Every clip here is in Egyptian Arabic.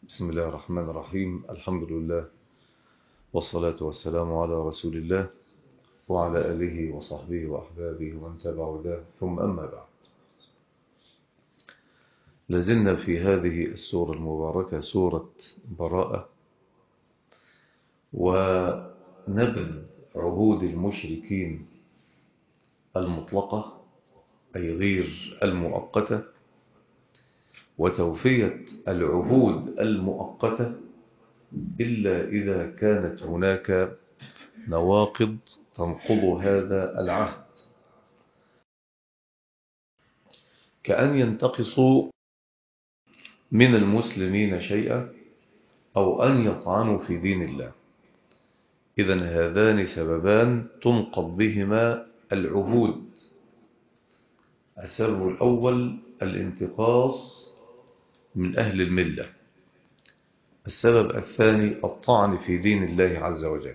بسم الله الرحمن الرحيم الحمد لله والصلاة والسلام على رسول الله وعلى آله وصحبه وأحبابه ومن تبع ذا ثم أما بعد لازلنا في هذه السورة المباركة سورة براءة ونبذ عهود المشركين المطلقة أي غير المؤقتة وتوفية العهود المؤقتة إلا إذا كانت هناك نواقض تنقض هذا العهد كأن ينتقصوا من المسلمين شيئا أو أن يطعنوا في دين الله إذا هذان سببان تنقض بهما العهود السبب الأول الانتقاص من أهل الملة السبب الثاني الطعن في دين الله عز وجل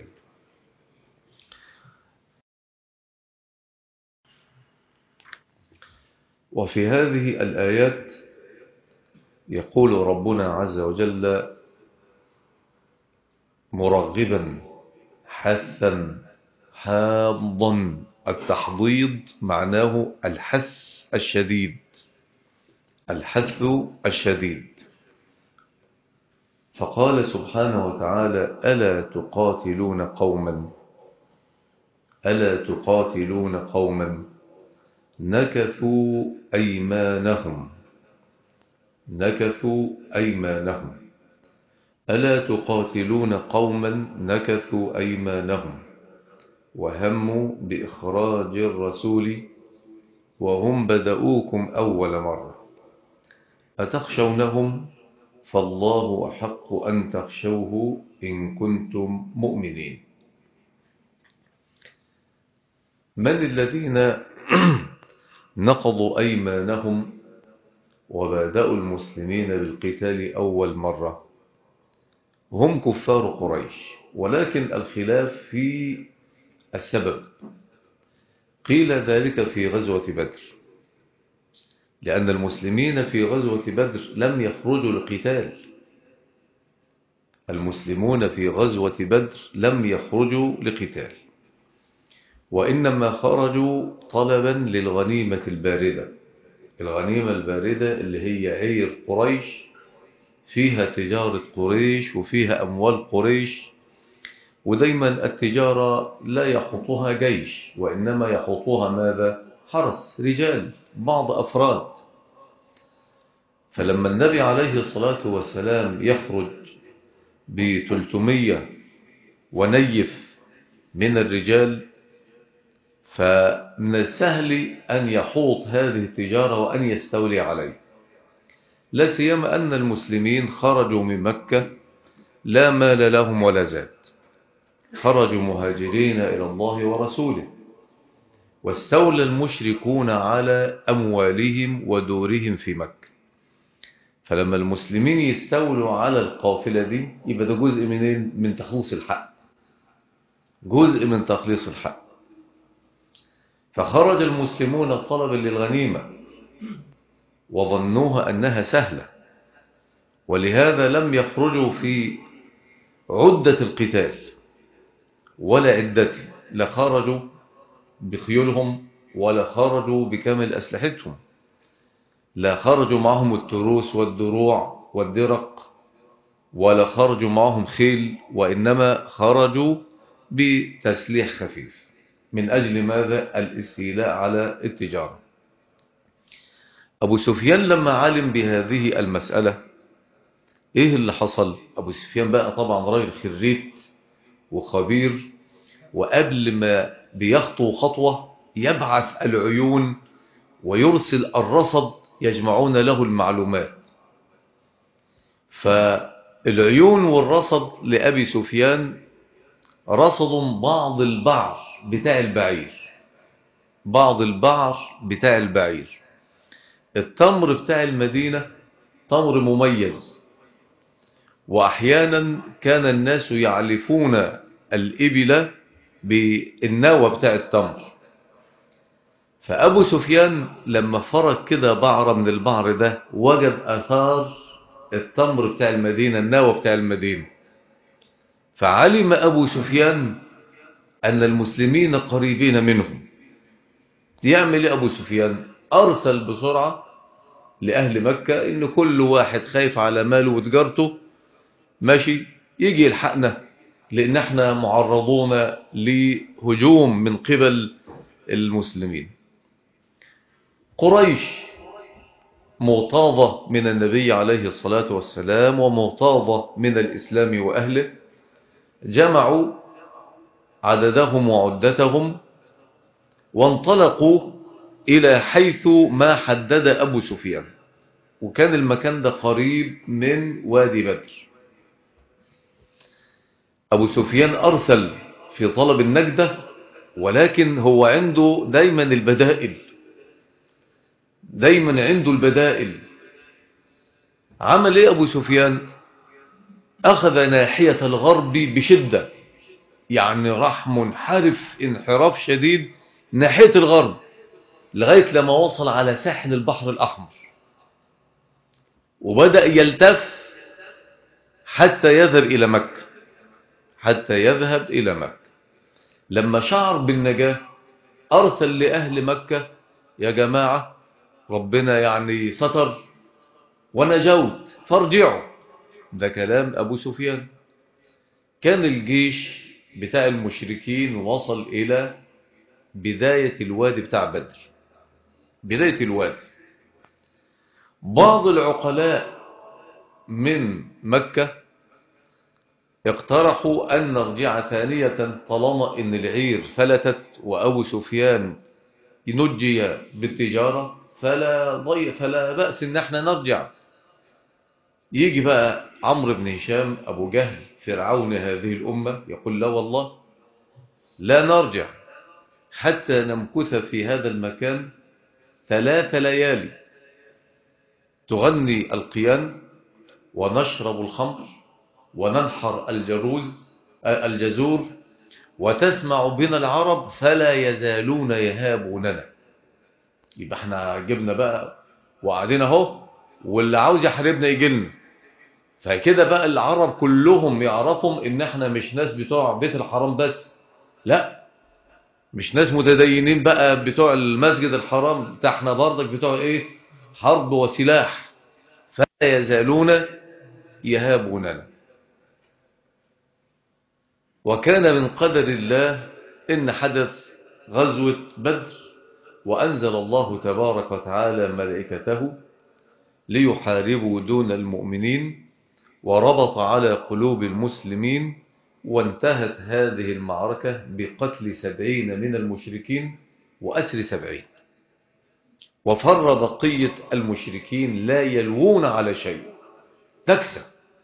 وفي هذه الآيات يقول ربنا عز وجل مرغبا حثا حاضا التحضيض معناه الحث الشديد الحث الشديد فقال سبحانه وتعالى ألا تقاتلون قوما ألا تقاتلون قوما نكثوا أيمانهم نكثوا أيمانهم ألا تقاتلون قوما نكثوا أيمانهم وهموا بإخراج الرسول وهم بدؤوكم أول مرة أتخشونهم فالله أحق أن تخشوه إن كنتم مؤمنين من الذين نقضوا أيمانهم وبادأوا المسلمين بالقتال أول مرة هم كفار قريش ولكن الخلاف في السبب قيل ذلك في غزوة بدر لأن المسلمين في غزوة بدر لم يخرجوا لقتال المسلمون في غزوة بدر لم يخرجوا لقتال وإنما خرجوا طلبا للغنيمة الباردة الغنيمة الباردة اللي هي عير قريش فيها تجارة قريش وفيها أموال قريش ودايما التجارة لا يخطوها جيش وإنما يخطوها ماذا حرس رجال بعض أفراد فلما النبي عليه الصلاة والسلام يخرج بتلتمية ونيف من الرجال فمن السهل أن يحوط هذه التجارة وأن يستولي عليه لا سيما أن المسلمين خرجوا من مكة لا مال لهم ولا زاد خرجوا مهاجرين إلى الله ورسوله واستولى المشركون على أموالهم ودورهم في مكة فلما المسلمين يستولوا على القافلة دي يبقى ده جزء من من تخليص الحق جزء من تخليص الحق فخرج المسلمون طلبا للغنيمة وظنوها أنها سهلة ولهذا لم يخرجوا في عدة القتال ولا عدته لخرجوا بخيولهم ولا خرجوا بكامل أسلحتهم لا خرجوا معهم التروس والدروع والدرق ولا خرجوا معهم خيل وإنما خرجوا بتسليح خفيف من أجل ماذا الاستيلاء على التجارة أبو سفيان لما علم بهذه المسألة إيه اللي حصل أبو سفيان بقى طبعا راجل خريت وخبير وقبل ما بيخطو خطوة يبعث العيون ويرسل الرصد يجمعون له المعلومات فالعيون والرصد لأبي سفيان رصد بعض البعر بتاع البعير بعض البعر بتاع البعير التمر بتاع المدينة تمر مميز وأحيانا كان الناس يعلفون الإبل بالنوى بتاع التمر فأبو سفيان لما فرق كده بعرة من البعر ده وجد أثار التمر بتاع المدينة النوى بتاع المدينة فعلم أبو سفيان أن المسلمين قريبين منهم يعمل إيه أبو سفيان أرسل بسرعة لأهل مكة إن كل واحد خايف على ماله وتجارته ماشي يجي يلحقنا لأن احنا معرضون لهجوم من قبل المسلمين قريش مغتاظة من النبي عليه الصلاة والسلام ومغتاظة من الإسلام وأهله جمعوا عددهم وعدتهم وانطلقوا إلى حيث ما حدد أبو سفيان وكان المكان ده قريب من وادي بدر أبو سفيان أرسل في طلب النجدة ولكن هو عنده دايما البدائل دايما عنده البدائل عمل ايه أبو سفيان أخذ ناحية الغرب بشدة يعني راح منحرف انحراف شديد ناحية الغرب لغاية لما وصل على ساحل البحر الأحمر وبدأ يلتف حتى يذهب إلى مكة حتى يذهب إلى مكة لما شعر بالنجاة أرسل لأهل مكة يا جماعة ربنا يعني ستر ونجوت فارجعوا ده كلام أبو سفيان كان الجيش بتاع المشركين وصل إلى بداية الوادي بتاع بدر بداية الوادي بعض العقلاء من مكة اقترحوا أن نرجع ثانية طالما أن العير فلتت وأبو سفيان نجي بالتجارة فلا, ضي فلا بأس أن احنا نرجع يجي بقى عمرو بن هشام أبو جهل فرعون هذه الأمة يقول لا والله لا نرجع حتى نمكث في هذا المكان ثلاث ليالي تغني القيان ونشرب الخمر وننحر الجروز الجزور وتسمع بنا العرب فلا يزالون يهابوننا يبقى احنا جبنا بقى وقاعدين اهو واللي عاوز يحاربنا يجي لنا فكده بقى العرب كلهم يعرفهم ان احنا مش ناس بتوع بيت الحرام بس لا مش ناس متدينين بقى بتوع المسجد الحرام ده احنا برضك بتوع ايه حرب وسلاح فلا يزالون يهابوننا وكان من قدر الله إن حدث غزوة بدر وأنزل الله تبارك وتعالى ملائكته ليحاربوا دون المؤمنين وربط على قلوب المسلمين وانتهت هذه المعركة بقتل سبعين من المشركين وأسر سبعين وفر بقية المشركين لا يلوون على شيء تكسب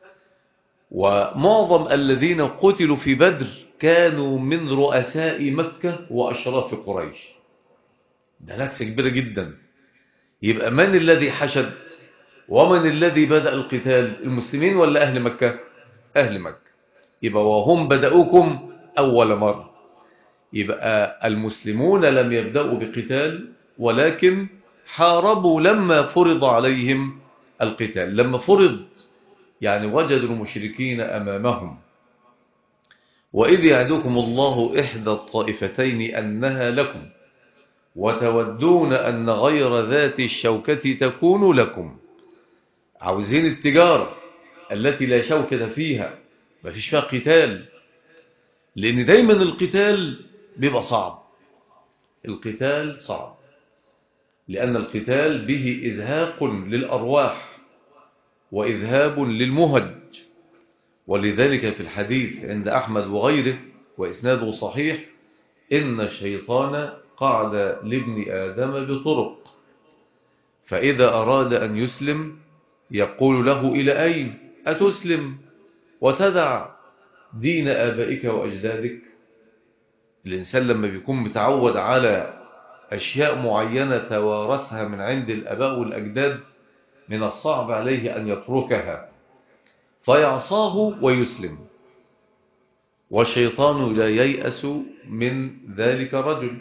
ومعظم الذين قتلوا في بدر كانوا من رؤساء مكة وأشراف قريش ده نكسة كبيرة جدا يبقى من الذي حشد ومن الذي بدأ القتال المسلمين ولا أهل مكة أهل مكة يبقى وهم بدأوكم أول مرة يبقى المسلمون لم يبدأوا بقتال ولكن حاربوا لما فرض عليهم القتال لما فرض يعني وجدوا المشركين أمامهم وإذ يعدكم الله إحدى الطائفتين أنها لكم وتودون أن غير ذات الشوكة تكون لكم عاوزين التجارة التي لا شوكة فيها ما فيش فيها قتال لأن دايما القتال بيبقى صعب القتال صعب لأن القتال به إزهاق للأرواح وإذهاب للمهج ولذلك في الحديث عند أحمد وغيره وإسناده صحيح إن الشيطان قعد لابن آدم بطرق فإذا أراد أن يسلم يقول له إلى أين أتسلم وتدع دين آبائك وأجدادك الإنسان لما بيكون متعود على أشياء معينة توارثها من عند الأباء والأجداد من الصعب عليه أن يتركها فيعصاه ويسلم والشيطان لا ييأس من ذلك الرجل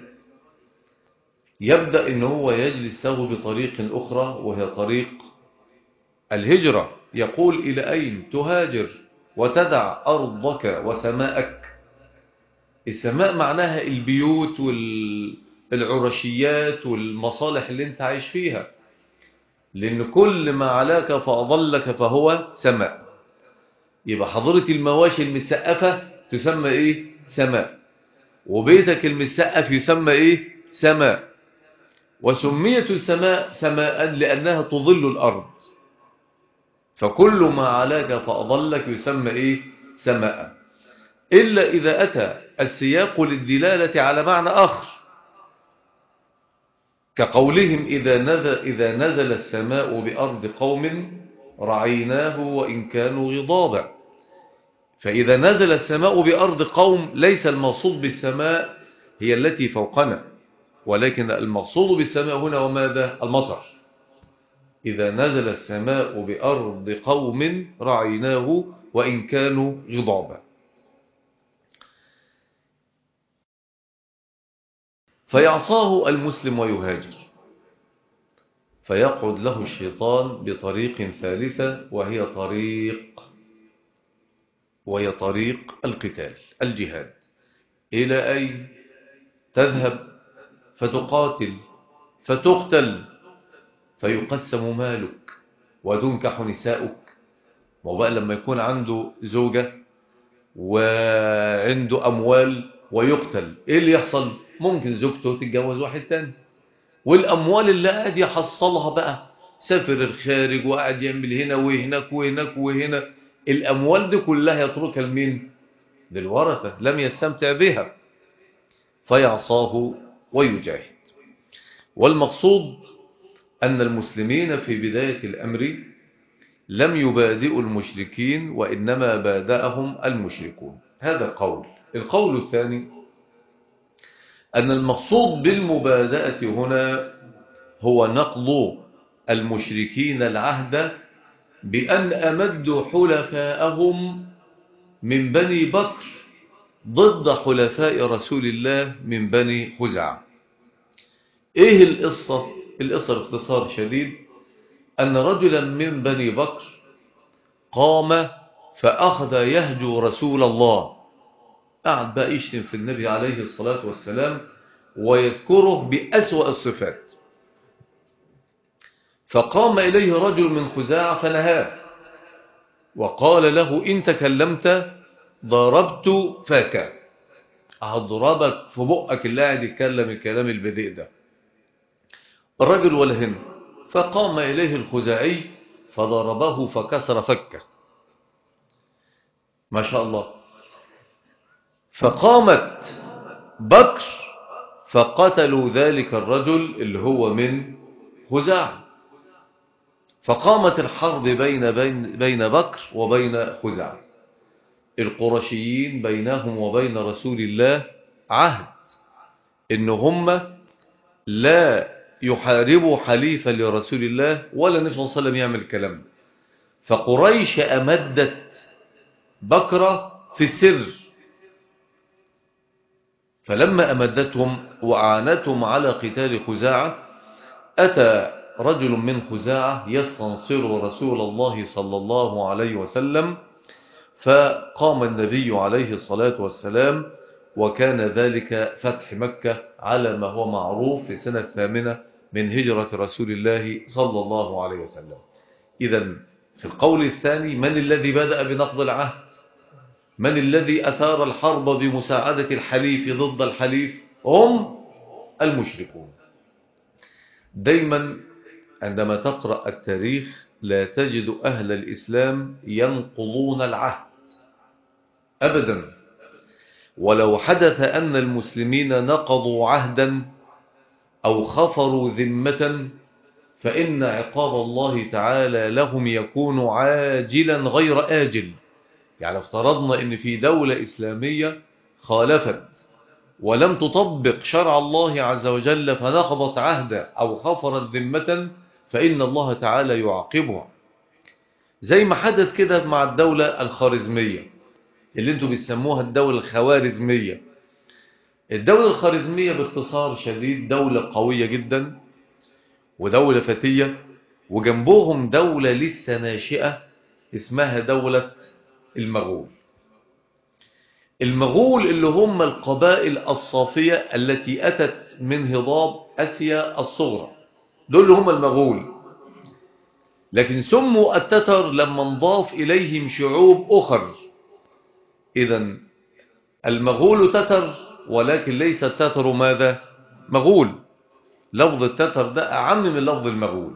يبدأ إن هو يجلس له بطريق أخرى وهي طريق الهجرة يقول إلى أين تهاجر وتدع أرضك وسماءك السماء معناها البيوت والعرشيات والمصالح اللي انت عايش فيها لأن كل ما علاك فأضلك فهو سماء يبقى حضرة المواشي المتسقفة تسمى إيه سماء وبيتك المتسقف يسمى إيه سماء وسميت السماء سماء لأنها تظل الأرض فكل ما علاك فأضلك يسمى إيه سماء إلا إذا أتى السياق للدلالة على معنى آخر كقولهم إذا نزل, إذا نزل السماء بأرض قوم رعيناه وإن كانوا غضابا فإذا نزل السماء بأرض قوم ليس المقصود بالسماء هي التي فوقنا ولكن المقصود بالسماء هنا وماذا المطر إذا نزل السماء بأرض قوم رعيناه وإن كانوا غضابا فيعصاه المسلم ويهاجر فيقعد له الشيطان بطريق ثالثة وهي طريق وهي طريق القتال الجهاد إلى أين تذهب فتقاتل فتقتل فيقسم مالك وتنكح نساؤك وبقى لما يكون عنده زوجة وعنده أموال ويقتل إيه اللي يحصل ممكن زوجته تتجوز واحد تاني والأموال اللي قاعد يحصلها بقى سافر الخارج وقاعد يعمل هنا وهناك وهناك وهنا الأموال دي كلها يتركها لمين للورثة لم يستمتع بها فيعصاه ويجاهد والمقصود أن المسلمين في بداية الأمر لم يبادئوا المشركين وإنما بادأهم المشركون هذا قول القول الثاني أن المقصود بالمبادئة هنا هو نقض المشركين العهد بأن أمدوا حلفاءهم من بني بكر ضد حلفاء رسول الله من بني خزع ايه القصة القصة باختصار شديد أن رجلا من بني بكر قام فأخذ يهجو رسول الله قعد بقى يشتم في النبي عليه الصلاة والسلام ويذكره بأسوأ الصفات فقام إليه رجل من خزاعة فنهاه وقال له إن تكلمت ضربت فاك هضربك في بقك اللي قاعد يتكلم الكلام البذيء ده الرجل والهن فقام إليه الخزاعي فضربه فكسر فكه ما شاء الله فقامت بكر فقتلوا ذلك الرجل اللي هو من خزاع فقامت الحرب بين, بين, بين بكر وبين خزاع القرشيين بينهم وبين رسول الله عهد ان هم لا يحاربوا حليفا لرسول الله ولا النبي صلى الله عليه وسلم يعمل الكلام فقريش أمدت بكرة في السر فلما أمدتهم وأعانتهم على قتال خزاعة أتى رجل من خزاعة يستنصر رسول الله صلى الله عليه وسلم فقام النبي عليه الصلاة والسلام وكان ذلك فتح مكة على ما هو معروف في سنة الثامنة من هجرة رسول الله صلى الله عليه وسلم إذا في القول الثاني من الذي بدأ بنقض العهد من الذي أثار الحرب بمساعدة الحليف ضد الحليف هم المشركون دايما عندما تقرأ التاريخ لا تجد أهل الإسلام ينقضون العهد أبدا ولو حدث أن المسلمين نقضوا عهدا أو خفروا ذمة فإن عقاب الله تعالى لهم يكون عاجلا غير آجل يعني افترضنا أن في دولة إسلامية خالفت ولم تطبق شرع الله عز وجل فنقضت عهدا أو خفرت ذمة فإن الله تعالى يعاقبها زي ما حدث كده مع الدولة الخارزمية اللي انتوا بيسموها الدولة الخوارزمية الدولة الخارزمية باختصار شديد دولة قوية جدا ودولة فتية وجنبهم دولة لسه ناشئة اسمها دولة المغول المغول اللي هم القبائل الصافية التي أتت من هضاب أسيا الصغرى دول هم المغول لكن سموا التتر لما انضاف إليهم شعوب أخر إذا المغول تتر ولكن ليس التتر ماذا مغول لفظ التتر ده أعم من لفظ المغول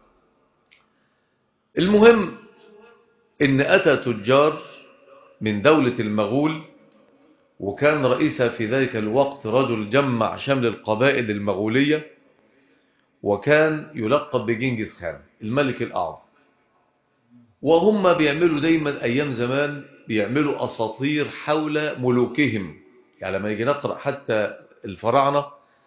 المهم إن أتى تجار من دولة المغول وكان رئيسها في ذلك الوقت رجل جمع شمل القبائل المغولية وكان يلقب بجنجز خان الملك الأعظم وهم بيعملوا دايما أيام زمان بيعملوا أساطير حول ملوكهم يعني لما يجي نقرأ حتى الفراعنة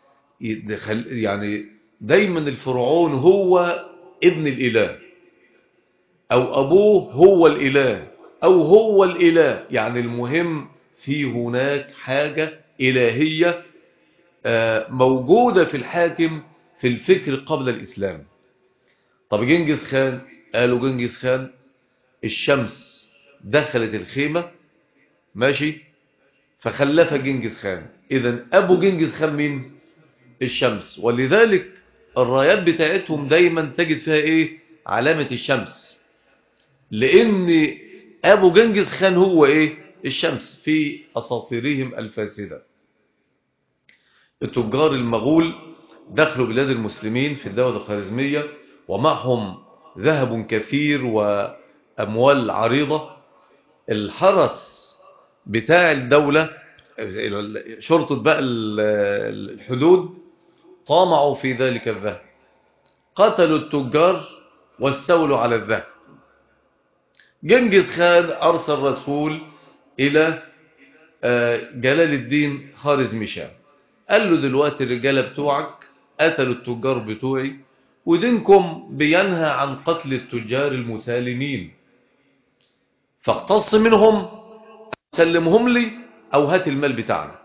يعني دايما الفرعون هو ابن الإله أو أبوه هو الإله أو هو الإله يعني المهم في هناك حاجة إلهية موجودة في الحاكم في الفكر قبل الإسلام طب جنجز خان قالوا جنجز خان الشمس دخلت الخيمة ماشي فخلف جنجز خان إذا أبو جنجز خان مين الشمس ولذلك الرايات بتاعتهم دايما تجد فيها إيه علامة الشمس لأن أبو جنجز خان هو إيه الشمس في أساطيرهم الفاسدة التجار المغول دخلوا بلاد المسلمين في الدولة الخارزمية ومعهم ذهب كثير وأموال عريضة الحرس بتاع الدولة شرطة بقى الحدود طامعوا في ذلك الذهب قتلوا التجار واستولوا على الذهب جنجز خان أرسل رسول إلى جلال الدين خارزمشاه قال له دلوقتي الرجالة بتوعك قتلوا التجار بتوعي ودينكم بينهى عن قتل التجار المسالمين فاقتص منهم سلمهم لي أو هات المال بتاعنا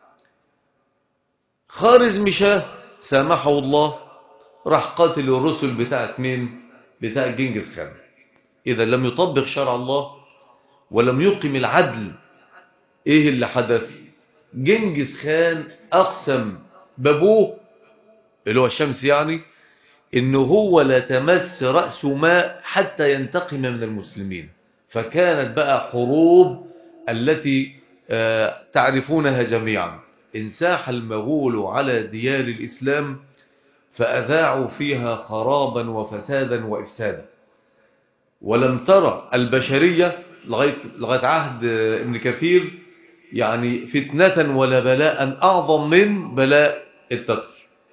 خارز مشاه سامحه الله راح قاتل الرسل بتاعت مين بتاع جنجز خان إذا لم يطبق شرع الله ولم يقم العدل إيه اللي حدث جنجز خان أقسم بابوه اللي هو الشمس يعني إنه هو لا تمس رأس ماء حتى ينتقم من المسلمين فكانت بقى حروب التي تعرفونها جميعا انساح المغول على ديار الإسلام فأذاعوا فيها خرابا وفسادا وإفسادا ولم ترى البشرية لغاية, لغاية عهد ابن كثير يعني فتنة ولا بلاء أعظم من بلاء التتر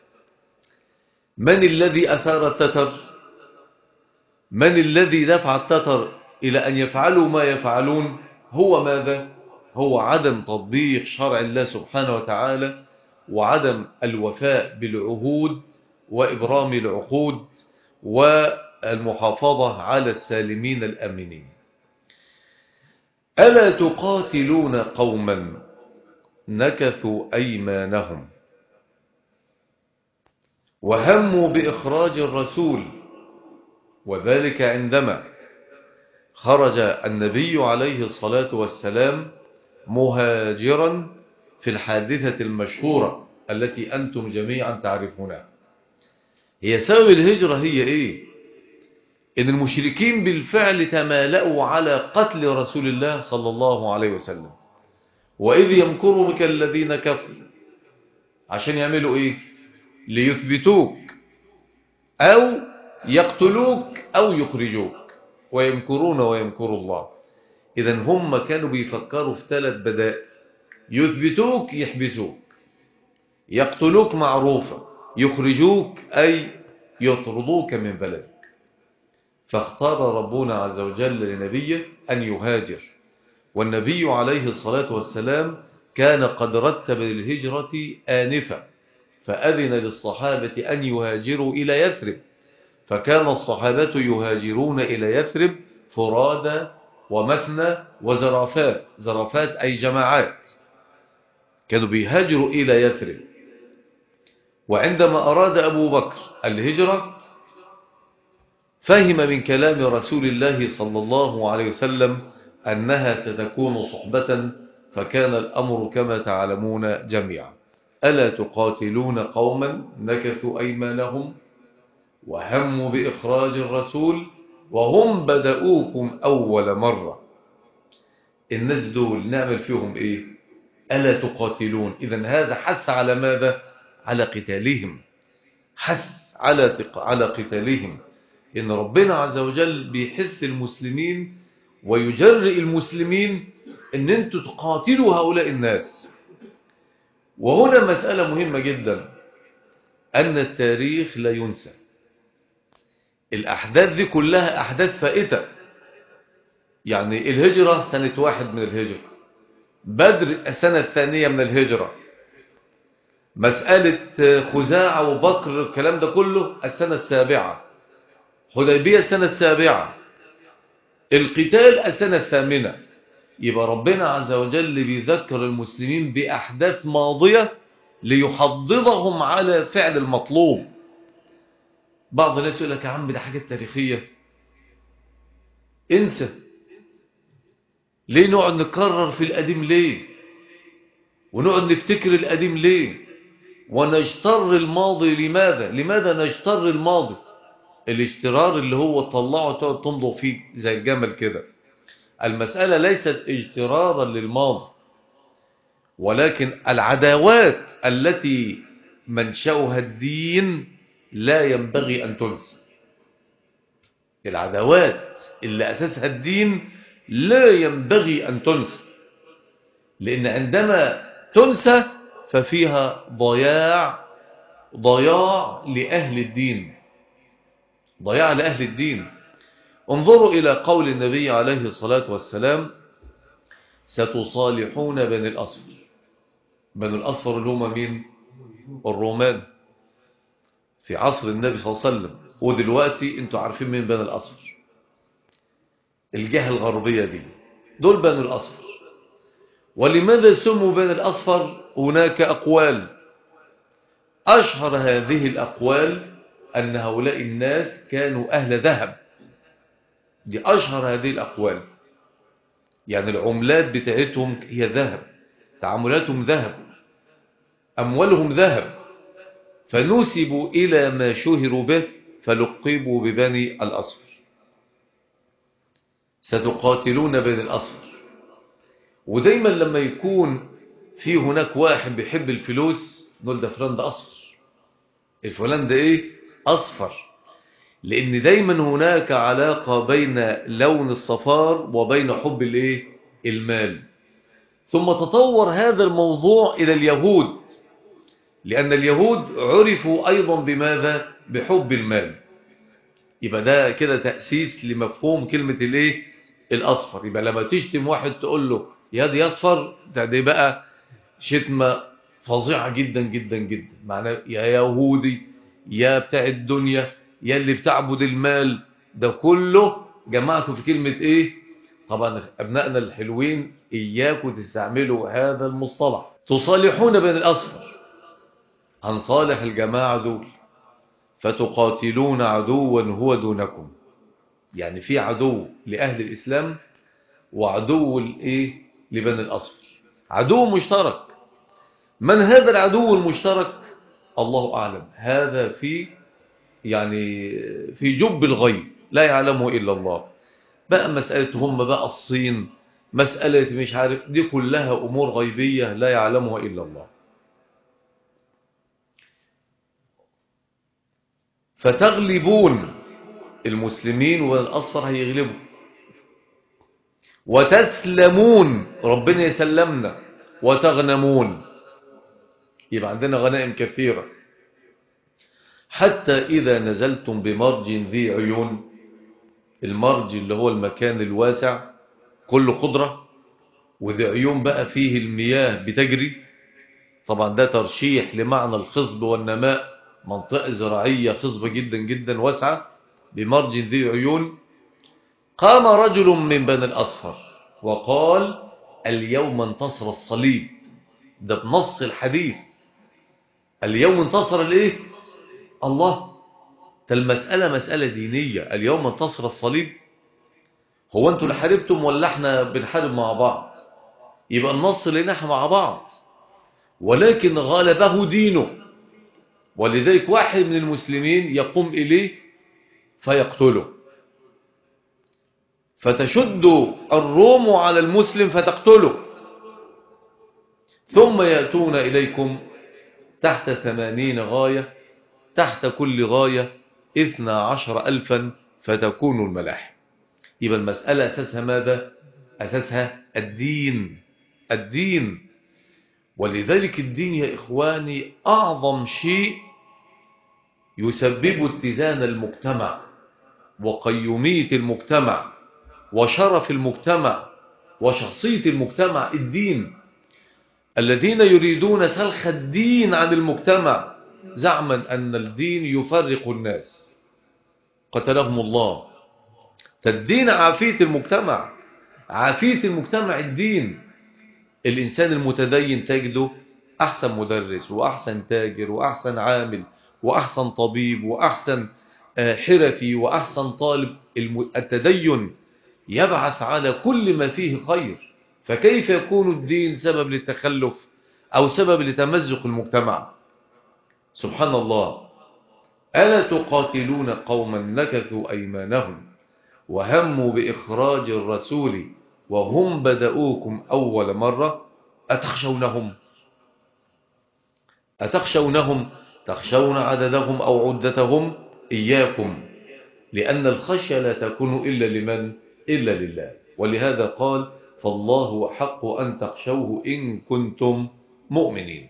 من الذي أثار التتر من الذي دفع التتر إلى أن يفعلوا ما يفعلون هو ماذا هو عدم تطبيق شرع الله سبحانه وتعالى وعدم الوفاء بالعهود وإبرام العقود والمحافظة على السالمين الأمنين ألا تقاتلون قوما نكثوا أيمانهم وهموا بإخراج الرسول وذلك عندما خرج النبي عليه الصلاة والسلام مهاجرا في الحادثة المشهورة التي أنتم جميعا تعرفونها هي سبب الهجرة هي إيه إن المشركين بالفعل تمالأوا على قتل رسول الله صلى الله عليه وسلم وإذ يمكر بك الذين كفروا عشان يعملوا إيه ليثبتوك أو يقتلوك أو يخرجوك ويمكرون ويمكر الله إذا هم كانوا بيفكروا في ثلاث بدائل يثبتوك يحبسوك يقتلوك معروفة يخرجوك أي يطردوك من بلدك فاختار ربنا عز وجل لنبيه أن يهاجر والنبي عليه الصلاة والسلام كان قد رتب للهجرة آنفة فأذن للصحابة أن يهاجروا إلى يثرب فكان الصحابة يهاجرون إلى يثرب فرادى ومثنى وزرافات زرافات أي جماعات كانوا بيهاجروا إلى يثرب وعندما أراد أبو بكر الهجرة فهم من كلام رسول الله صلى الله عليه وسلم أنها ستكون صحبة فكان الأمر كما تعلمون جميعا ألا تقاتلون قوما نكثوا أيمانهم وهموا بإخراج الرسول وهم بدأوكم أول مرة الناس دول نعمل فيهم إيه ألا تقاتلون إذا هذا حث على ماذا على قتالهم حث على على قتالهم إن ربنا عز وجل بيحث المسلمين ويجرئ المسلمين ان انتوا تقاتلوا هؤلاء الناس وهنا مسألة مهمة جدا أن التاريخ لا ينسى الأحداث دي كلها أحداث فائتة يعني الهجرة سنة واحد من الهجرة بدر السنة الثانية من الهجرة مسألة خزاعة وبكر الكلام ده كله السنة السابعة حديبية السنة السابعة القتال السنة الثامنة يبقى ربنا عز وجل بيذكر المسلمين بأحداث ماضية ليحضضهم على فعل المطلوب بعض الناس يقول لك يا عم ده حاجة تاريخية انسى ليه نقعد نكرر في القديم ليه ونقعد نفتكر القديم ليه ونجتر الماضي لماذا لماذا نجتر الماضي الاشترار اللي هو طلعه تقعد تنظر فيه زي الجمل كده المسألة ليست اجترارا للماضي ولكن العداوات التي منشأها الدين لا ينبغي أن تنسى العداوات اللي أساسها الدين لا ينبغي أن تنسى لأن عندما تنسى ففيها ضياع ضياع لأهل الدين ضياع لأهل الدين انظروا إلى قول النبي عليه الصلاة والسلام ستصالحون بني الأصفر بني الأصفر اللي هم مين الرومان في عصر النبي صلى الله عليه وسلم ودلوقتي انتوا عارفين مين بني الأصفر الجهة الغربية دي دول بني الأصفر ولماذا سموا بني الأصفر هناك أقوال أشهر هذه الأقوال أن هؤلاء الناس كانوا أهل ذهب دي أشهر هذه الأقوال يعني العملات بتاعتهم هي ذهب تعاملاتهم ذهب أموالهم ذهب فنسبوا إلى ما شهروا به فلقبوا ببني الأصفر ستقاتلون بني الأصفر ودايما لما يكون في هناك واحد بيحب الفلوس نقول ده فلان ده أصفر الفلان ده إيه أصفر لأن دايما هناك علاقة بين لون الصفار وبين حب الإيه المال ثم تطور هذا الموضوع إلى اليهود لأن اليهود عرفوا أيضا بماذا بحب المال يبقى ده كده تأسيس لمفهوم كلمة الايه الأصفر يبقى لما تشتم واحد تقول له يا دي أصفر ده دي بقى شتمة فظيعة جدا جدا جدا معناه يا يهودي يا بتاع الدنيا يا اللي بتعبد المال ده كله جمعته في كلمة ايه طبعا أبنائنا الحلوين إياكم تستعملوا هذا المصطلح تصالحون بين الأصفر هنصالح الجماعة دول فتقاتلون عدوا هو دونكم يعني في عدو لأهل الإسلام وعدو الايه لبني الأصفر عدو مشترك من هذا العدو المشترك الله أعلم هذا في يعني في جب الغيب لا يعلمه إلا الله بقى مسألة هم بقى الصين مسألة مش عارف دي كلها أمور غيبية لا يعلمها إلا الله فتغلبون المسلمين والأصفر هيغلبوا وتسلمون ربنا يسلمنا وتغنمون يبقى عندنا غنائم كثيرة حتى إذا نزلتم بمرج ذي عيون المرج اللي هو المكان الواسع كله خضرة وذي عيون بقى فيه المياه بتجري طبعا ده ترشيح لمعنى الخصب والنماء منطقة زراعية خصبة جدا جدا واسعة بمرج ذي عيون قام رجل من بني الأصفر وقال اليوم انتصر الصليب ده بنص الحديث اليوم انتصر الايه الله المسألة مسألة دينية اليوم انتصر الصليب هو انتوا اللي حاربتم ولا احنا بنحارب مع بعض يبقى النصر لنا احنا مع بعض ولكن غلبه دينه ولذلك واحد من المسلمين يقوم إليه فيقتله فتشد الروم على المسلم فتقتله ثم يأتون إليكم تحت ثمانين غاية تحت كل غاية اثنى عشر ألفا فتكون الملاحم يبقى المسألة أساسها ماذا؟ أساسها الدين الدين ولذلك الدين يا إخواني أعظم شيء يسبب اتزان المجتمع وقيومية المجتمع وشرف المجتمع وشخصية المجتمع الدين الذين يريدون سلخ الدين عن المجتمع زعما أن الدين يفرق الناس قتلهم الله فالدين عافية المجتمع عافية المجتمع الدين الإنسان المتدين تجده أحسن مدرس وأحسن تاجر وأحسن عامل وأحسن طبيب وأحسن حرفي وأحسن طالب التدين يبعث على كل ما فيه خير فكيف يكون الدين سبب للتخلف أو سبب لتمزق المجتمع سبحان الله ألا تقاتلون قوما نكثوا أيمانهم وهموا بإخراج الرسول وهم بدأوكم أول مرة أتخشونهم أتخشونهم تخشون عددهم أو عدتهم إياكم لأن الخشية لا تكون إلا لمن إلا لله ولهذا قال فالله حق أن تخشوه إن كنتم مؤمنين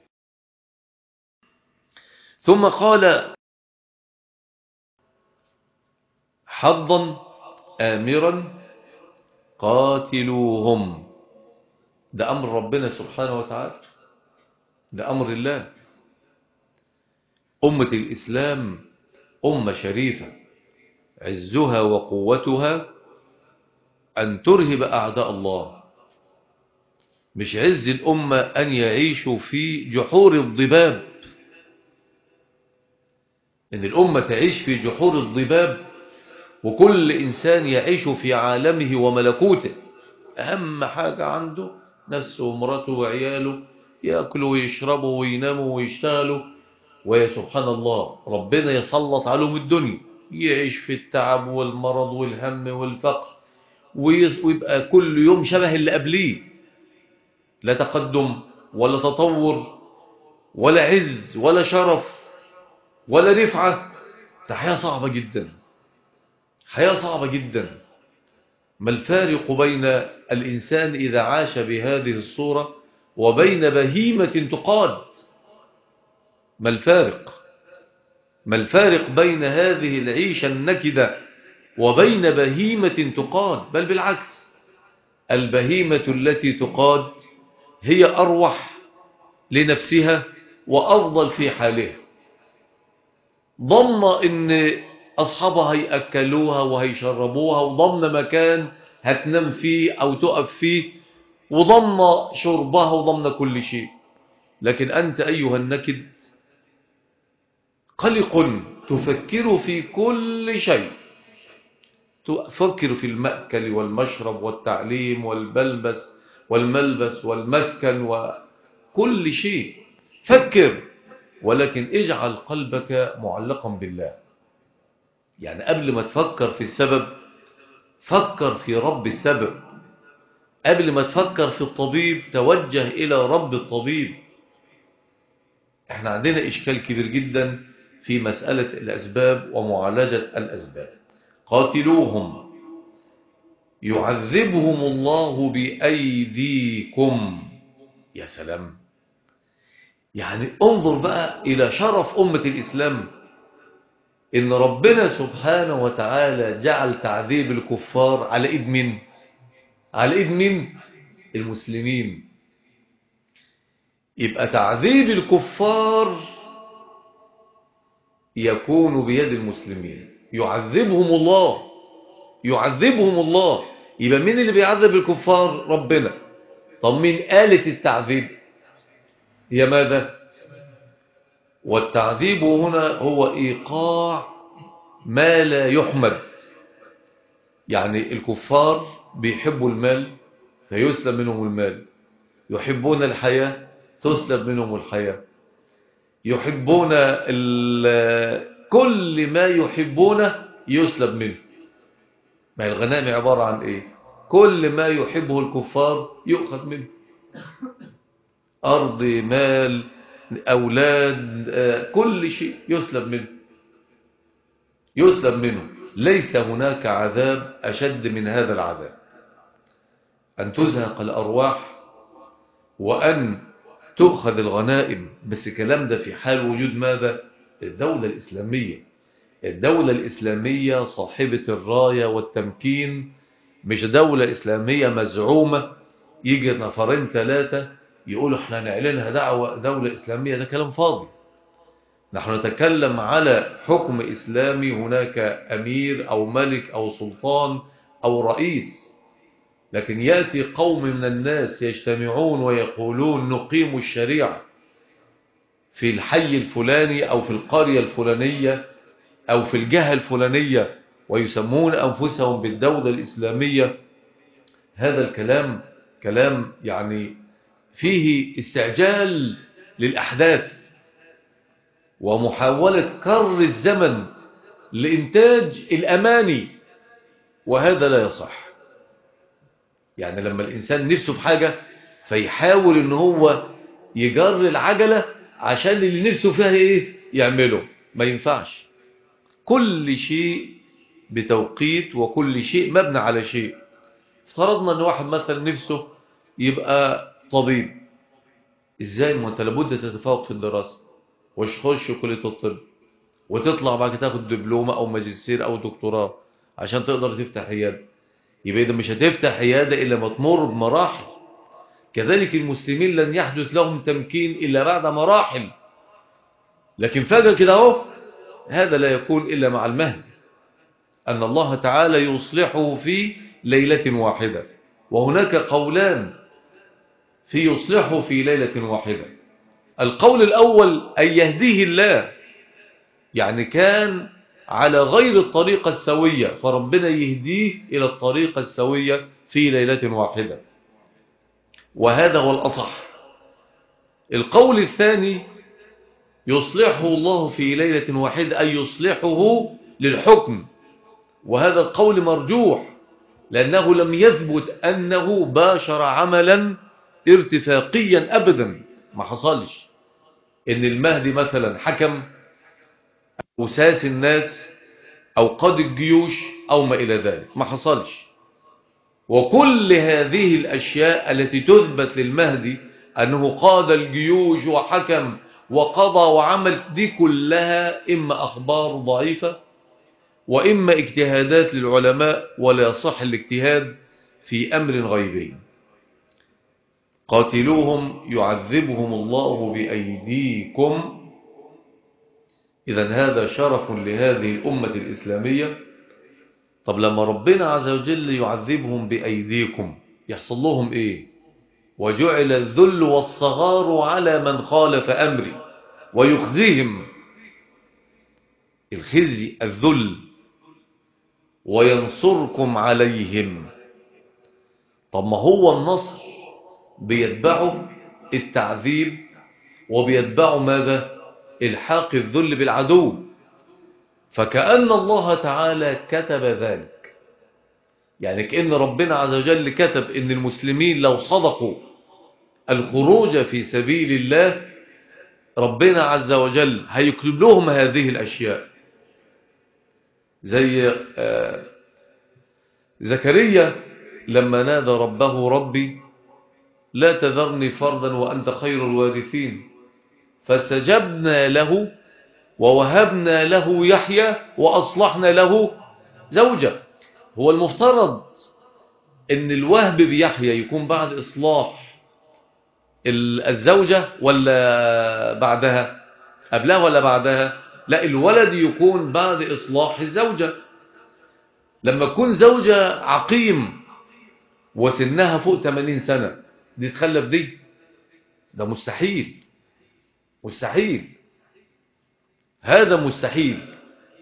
ثم قال حظا آمرا قاتلوهم ده أمر ربنا سبحانه وتعالى ده أمر الله أمة الإسلام أمة شريفة عزها وقوتها أن ترهب أعداء الله مش عز الأمة أن يعيشوا في جحور الضباب إن الأمة تعيش في جحور الضباب وكل إنسان يعيش في عالمه وملكوته أهم حاجة عنده نفسه ومراته وعياله يأكلوا ويشربوا ويناموا ويشتغلوا ويا سبحان الله ربنا يسلط عليهم الدنيا يعيش في التعب والمرض والهم والفقر ويبقى كل يوم شبه اللي قبليه لا تقدم ولا تطور ولا عز ولا شرف ولا رفعة ده حياة صعبة جدا حياة صعبة جدا ما الفارق بين الإنسان إذا عاش بهذه الصورة وبين بهيمة تقاد ما الفارق ما الفارق بين هذه العيشة النكدة وبين بهيمة تقاد بل بالعكس البهيمة التي تقاد هي أروح لنفسها وأفضل في حالها ضمن أن أصحابها هيأكلوها وهيشربوها وضمن مكان هتنام فيه أو تقف فيه وضمن شربها وضمن كل شيء لكن أنت أيها النكد قلق تفكر في كل شيء تفكر في المأكل والمشرب والتعليم والبلبس والملبس والمسكن وكل شيء فكر ولكن اجعل قلبك معلقا بالله يعني قبل ما تفكر في السبب فكر في رب السبب قبل ما تفكر في الطبيب توجه إلى رب الطبيب احنا عندنا إشكال كبير جدا في مسألة الأسباب ومعالجة الأسباب قاتلوهم يعذبهم الله بأيديكم يا سلام يعني انظر بقى إلى شرف أمة الإسلام إن ربنا سبحانه وتعالى جعل تعذيب الكفار على إيد مين على إيد مين المسلمين يبقى تعذيب الكفار يكون بيد المسلمين يعذبهم الله يعذبهم الله يبقى مين اللي بيعذب الكفار ربنا طب مين آلة التعذيب هي ماذا والتعذيب هنا هو إيقاع ما لا يحمد يعني الكفار بيحبوا المال فيسلب منهم المال يحبون الحياة تسلب منهم الحياة يحبون كل ما يحبونه يسلب منه ما الغنائم عبارة عن ايه كل ما يحبه الكفار يؤخذ منه أرض مال أولاد كل شيء يسلب منه يسلب منه ليس هناك عذاب أشد من هذا العذاب أن تزهق الأرواح وأن تؤخذ الغنائم بس الكلام ده في حال وجود ماذا الدولة الإسلامية الدولة الإسلامية صاحبة الراية والتمكين مش دولة إسلامية مزعومة يجي نفرين ثلاثة يقولوا احنا نعلنها دعوة دولة إسلامية ده كلام فاضي نحن نتكلم على حكم إسلامي هناك أمير أو ملك أو سلطان أو رئيس لكن يأتي قوم من الناس يجتمعون ويقولون نقيم الشريعة في الحي الفلاني أو في القرية الفلانية أو في الجهة الفلانية ويسمون أنفسهم بالدولة الإسلامية هذا الكلام كلام يعني فيه استعجال للأحداث ومحاولة كر الزمن لإنتاج الأماني وهذا لا يصح يعني لما الإنسان نفسه في حاجة فيحاول ان هو يجر العجلة عشان اللي نفسه فيها ايه يعمله ما ينفعش كل شيء بتوقيت وكل شيء مبنى على شيء افترضنا ان واحد مثلا نفسه يبقى طبيب ازاي ما انت لابد تتفوق في الدراسة وش تخش كلية الطب وتطلع بعد كده تاخد دبلومة او ماجستير او دكتوراه عشان تقدر تفتح عيادة يبقى اذا مش هتفتح عيادة الا ما تمر بمراحل كذلك المسلمين لن يحدث لهم تمكين الا بعد مراحل لكن فجأة كده اهو هذا لا يكون الا مع المهدي أن الله تعالى يصلحه في ليلة واحدة وهناك قولان في يصلحه في ليلة واحدة القول الأول أن يهديه الله يعني كان على غير الطريقة السوية فربنا يهديه إلى الطريقة السوية في ليلة واحدة وهذا هو الأصح القول الثاني يصلحه الله في ليلة واحدة أي يصلحه للحكم وهذا القول مرجوح لأنه لم يثبت أنه باشر عملا ارتفاقيا أبدا ما حصلش إن المهدي مثلا حكم أو ساس الناس أو قاد الجيوش أو ما إلى ذلك ما حصلش وكل هذه الأشياء التي تثبت للمهدي أنه قاد الجيوش وحكم وقضى وعمل دي كلها إما أخبار ضعيفة وإما اجتهادات للعلماء ولا يصح الاجتهاد في أمر غيبي قاتلوهم يعذبهم الله بأيديكم إذا هذا شرف لهذه الأمة الإسلامية طب لما ربنا عز وجل يعذبهم بأيديكم يحصل لهم إيه وجعل الذل والصغار على من خالف أمري ويخزيهم الخزي الذل وينصركم عليهم طب ما هو النصر بيتبعه التعذيب وبيتبعه ماذا الحاق الذل بالعدو فكأن الله تعالى كتب ذلك يعني كأن ربنا عز وجل كتب ان المسلمين لو صدقوا الخروج في سبيل الله ربنا عز وجل هيكتب لهم هذه الأشياء زي زكريا لما نادى ربه ربي لا تذرني فردا وأنت خير الوارثين فاستجبنا له ووهبنا له يحيى وأصلحنا له زوجة هو المفترض ان الوهب بيحيى يكون بعد إصلاح الزوجة ولا بعدها قبلها ولا بعدها لا الولد يكون بعد إصلاح الزوجة لما تكون زوجة عقيم وسنها فوق 80 سنة دي تخلف دي ده مستحيل مستحيل هذا مستحيل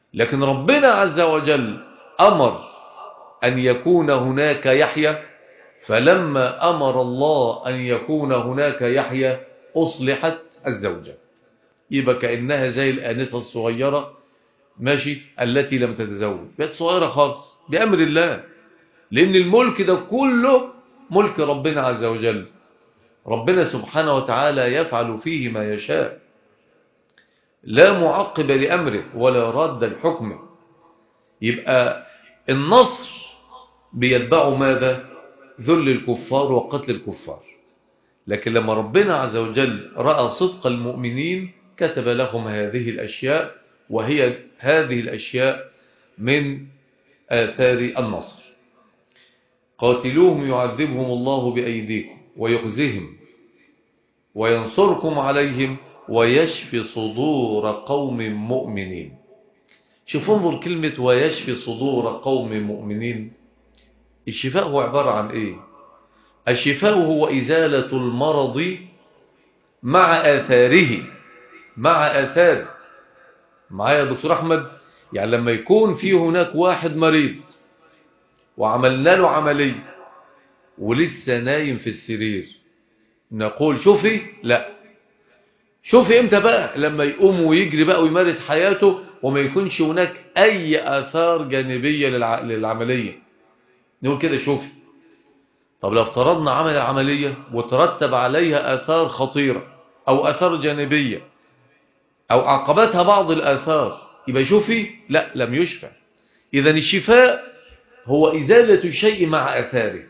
لكن ربنا عز وجل أمر أن يكون هناك يحيى فلما أمر الله أن يكون هناك يحيى أصلحت الزوجة يبقى كأنها زي الآنسة الصغيرة ماشي التي لم تتزوج بقت صغيرة خالص بأمر الله لأن الملك ده كله ملك ربنا عز وجل ربنا سبحانه وتعالى يفعل فيه ما يشاء لا معقب لأمره ولا رد الحكم يبقى النصر بيتبعه ماذا ذل الكفار وقتل الكفار لكن لما ربنا عز وجل رأى صدق المؤمنين كتب لهم هذه الأشياء وهي هذه الأشياء من آثار النصر قاتلوهم يعذبهم الله بأيديكم ويخزهم وينصركم عليهم ويشفي صدور قوم مؤمنين شوفوا انظر كلمة ويشفي صدور قوم مؤمنين الشفاء هو عبارة عن ايه الشفاء هو إزالة المرض مع آثاره مع آثاره معايا دكتور أحمد يعني لما يكون في هناك واحد مريض وعملنا له عملية ولسه نايم في السرير نقول شوفي لا شوفي امتى بقى لما يقوم ويجري بقى ويمارس حياته وما يكونش هناك اي اثار جانبية للع... للعملية نقول كده شوفي طب لو افترضنا عمل العملية وترتب عليها اثار خطيرة او اثار جانبية او عقبتها بعض الاثار يبقى شوفي لا لم يشفى اذا الشفاء هو ازالة الشيء مع اثاره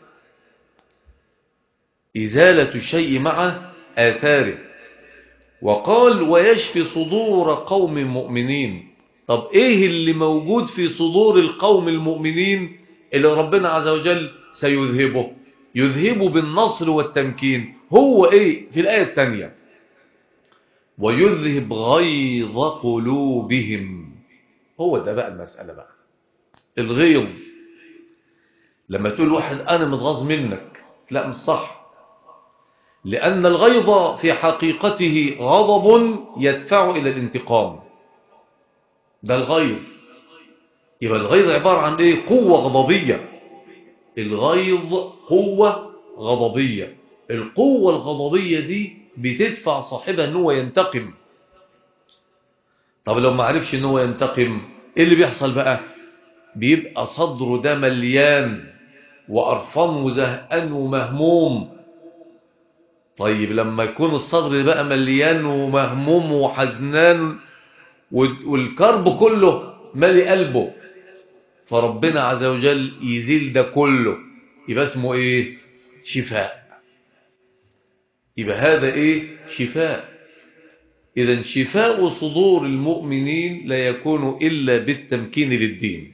ازالة الشيء مع اثاره وقال ويشفي صدور قوم مؤمنين طب ايه اللي موجود في صدور القوم المؤمنين اللي ربنا عز وجل سيذهبه يذهبه بالنصر والتمكين هو ايه في الآية الثانية ويذهب غيظ قلوبهم هو ده بقى المسألة بقى الغيظ لما تقول واحد انا متغاظ منك لا مش صح لأن الغيظ في حقيقته غضب يدفع إلى الانتقام ده الغيظ يبقى الغيظ عبارة عن إيه قوة غضبية الغيظ قوة غضبية القوة الغضبية دي بتدفع صاحبها ان هو ينتقم طب لو ما عرفش ان هو ينتقم ايه اللي بيحصل بقى بيبقى صدره ده مليان وقرفان وزهقان ومهموم طيب لما يكون الصدر بقى مليان ومهموم وحزنان والكرب كله مالي قلبه فربنا عز وجل يزيل ده كله يبقى اسمه ايه شفاء يبقى هذا ايه شفاء اذا شفاء صدور المؤمنين لا يكون الا بالتمكين للدين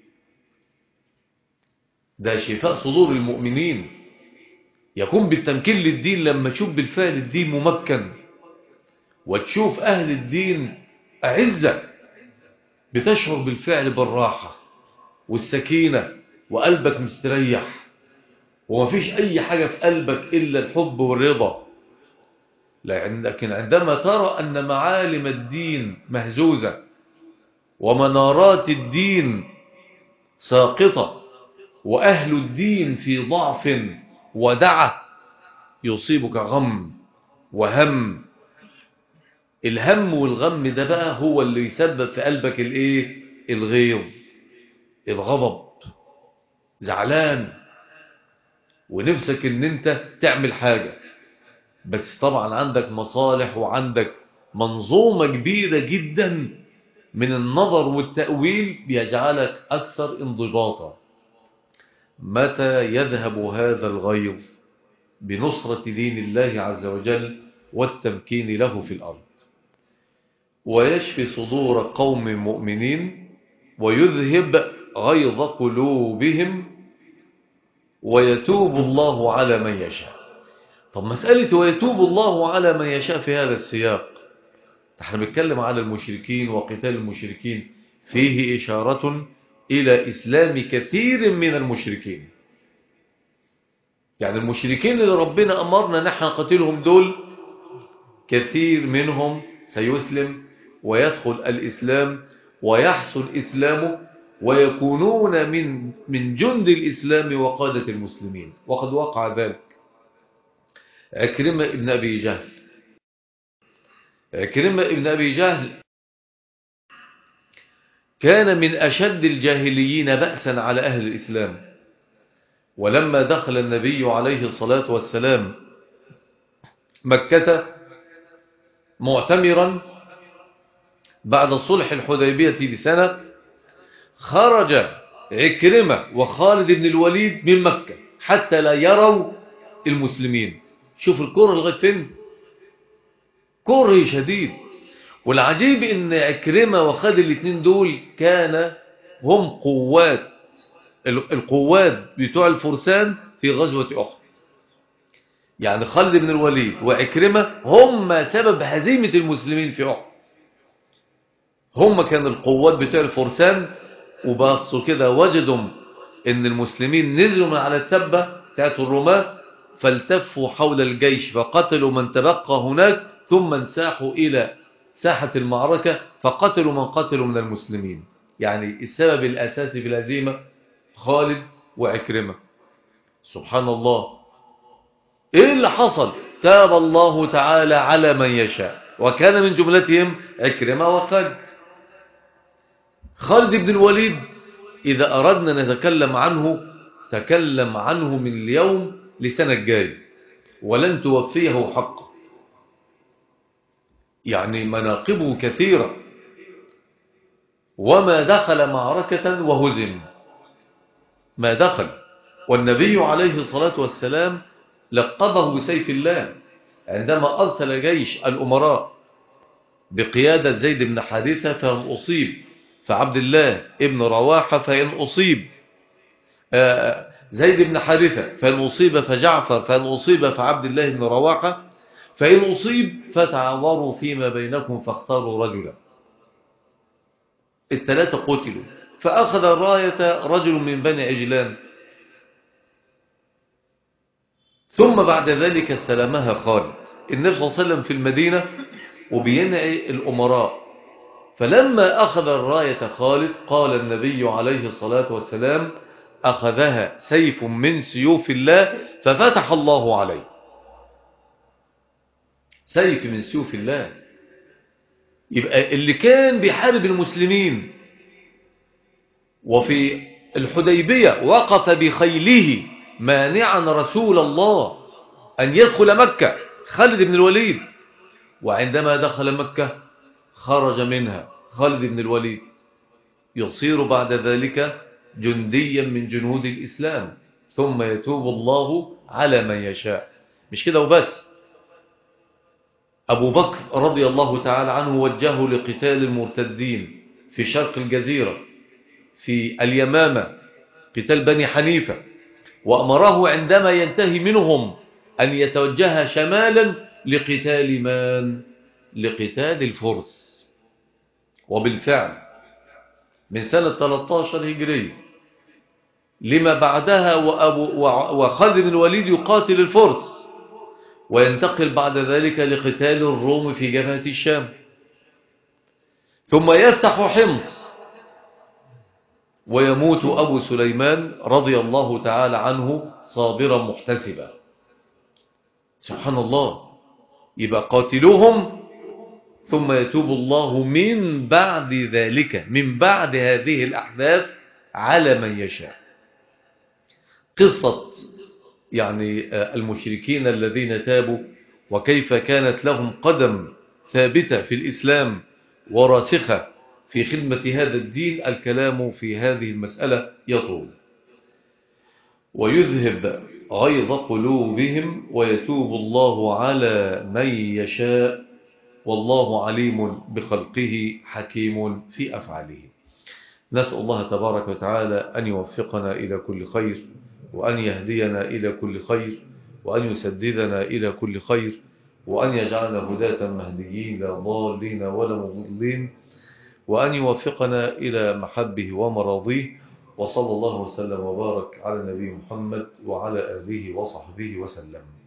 ده شفاء صدور المؤمنين يكون بالتمكين للدين لما تشوف بالفعل الدين ممكن وتشوف أهل الدين أعزة بتشعر بالفعل بالراحة والسكينة وقلبك مستريح ومفيش أي حاجة في قلبك إلا الحب والرضا لكن عندما ترى أن معالم الدين مهزوزة ومنارات الدين ساقطة وأهل الدين في ضعف ودعة يصيبك غم وهم الهم والغم ده بقى هو اللي يسبب في قلبك الايه الغيظ الغضب زعلان ونفسك ان انت تعمل حاجة بس طبعا عندك مصالح وعندك منظومة كبيرة جدا من النظر والتأويل بيجعلك أكثر انضباطا متى يذهب هذا الغيظ بنصرة دين الله عز وجل والتمكين له في الأرض ويشفي صدور قوم مؤمنين ويذهب غيظ قلوبهم ويتوب الله على من يشاء طب مسألة ويتوب الله على من يشاء في هذا السياق نحن بنتكلم على المشركين وقتال المشركين فيه إشارة إلى إسلام كثير من المشركين يعني المشركين اللي ربنا أمرنا نحن نقتلهم دول كثير منهم سيسلم ويدخل الإسلام ويحسن إسلامه ويكونون من من جند الإسلام وقادة المسلمين وقد وقع ذلك عكرمة ابن أبي جهل عكرمة ابن أبي جهل كان من أشد الجاهليين بأسا على أهل الإسلام ولما دخل النبي عليه الصلاة والسلام مكة معتمرا بعد صلح الحديبية بسنة خرج عكرمة وخالد بن الوليد من مكة حتى لا يروا المسلمين شوف الكره لغاية فين كره شديد والعجيب ان عكرمة وخالد الاثنين دول كان هم قوات القوات بتوع الفرسان في غزوة أحد يعني خالد بن الوليد وعكرمة هم سبب هزيمة المسلمين في أحد هم كان القوات بتوع الفرسان وبصوا كده وجدوا ان المسلمين نزلوا من على التبة بتاعت الرماة فالتفوا حول الجيش فقتلوا من تبقى هناك ثم انساحوا إلى ساحة المعركة فقتلوا من قتلوا من المسلمين يعني السبب الأساسي في الهزيمة خالد وعكرمة سبحان الله ايه اللي حصل تاب الله تعالى على من يشاء وكان من جملتهم عكرمة وخالد خالد بن الوليد إذا أردنا نتكلم عنه تكلم عنه من اليوم لسنة الجاي ولن توفيه حقه يعني مناقبه كثيرة وما دخل معركة وهزم ما دخل والنبي عليه الصلاة والسلام لقبه بسيف الله عندما أرسل جيش الأمراء بقيادة زيد بن حارثة فهم أصيب فعبد الله ابن رواحة فإن أصيب زيد بن حارثة فإن أصيب فجعفر فإن أصيب فعبد الله بن رواحة فإن أصيب فتعاوروا فيما بينكم فاختاروا رجلا الثلاثة قتلوا فأخذ الراية رجل من بني عجلان ثم بعد ذلك استلمها خالد النبي صلى الله عليه وسلم في المدينة وبينعي الأمراء فلما أخذ الراية خالد قال النبي عليه الصلاة والسلام أخذها سيف من سيوف الله ففتح الله عليه سيف من سيوف الله يبقى اللي كان بيحارب المسلمين وفي الحديبية وقف بخيله مانعا رسول الله أن يدخل مكة خالد بن الوليد وعندما دخل مكة خرج منها خالد بن الوليد يصير بعد ذلك جنديا من جنود الإسلام ثم يتوب الله على من يشاء مش كده وبس أبو بكر رضي الله تعالى عنه وجهه لقتال المرتدين في شرق الجزيرة في اليمامة قتال بني حنيفة وأمره عندما ينتهي منهم أن يتوجه شمالا لقتال من؟ لقتال الفرس وبالفعل من سنة 13 هجرية لما بعدها وأبو وخالد بن الوليد يقاتل الفرس وينتقل بعد ذلك لقتال الروم في جبهة الشام ثم يفتح حمص ويموت أبو سليمان رضي الله تعالى عنه صابرا محتسبا سبحان الله يبقى قاتلوهم ثم يتوب الله من بعد ذلك من بعد هذه الأحداث على من يشاء قصة يعني المشركين الذين تابوا وكيف كانت لهم قدم ثابتة في الإسلام وراسخة في خدمة هذا الدين الكلام في هذه المسألة يطول ويذهب غيظ قلوبهم ويتوب الله على من يشاء والله عليم بخلقه حكيم في أفعاله نسأل الله تبارك وتعالى أن يوفقنا إلى كل خير وأن يهدينا إلى كل خير وأن يسددنا إلى كل خير وأن يجعلنا هداة مهديين لا ضالين ولا مضلين وأن يوفقنا إلى محبه ومراضيه وصلى الله وسلم وبارك على نبي محمد وعلى آله وصحبه وسلم